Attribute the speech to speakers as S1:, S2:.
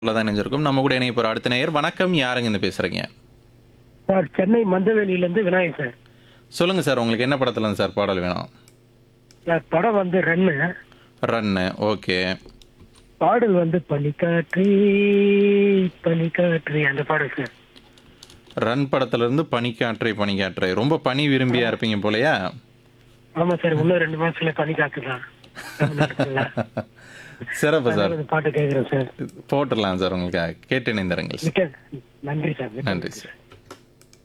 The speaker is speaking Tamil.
S1: தான் இணைஞ்சிருக்கும் நம்ம கூட இணைய போற அடுத்த நேயர் வணக்கம் யாருங்க இருந்து பேசுறீங்க
S2: சார் சென்னை மந்தவெளியிலேருந்து விநாயகர் சார்
S1: சொல்லுங்க சார் உங்களுக்கு என்ன படத்துல இருந்து சார் பாடல் வேணும்
S2: சார் படம் வந்து ரன்னு
S1: ரன்னு ஓகே
S2: பாடல் வந்து பனிக்காற்று பனிக்காற்று அந்த பாடல் சார்
S1: ரன் படத்துல இருந்து பனிக்காற்றை பனிக்காற்றை ரொம்ப பனி விரும்பியா இருப்பீங்க போலயா
S2: ஆமா சார் இன்னும் ரெண்டு மாசத்துல பனிக்காற்று தான்
S1: சிறப்பு சார்
S2: அந்த பாட்டு கேட்குறேன் சார்
S1: போட்டுடலாம் சார் உங்களுக்கு கேட்டு இணைந்திருங்கள்
S2: மிக்க நன்றி சார் மிக்க
S1: நன்றி சார்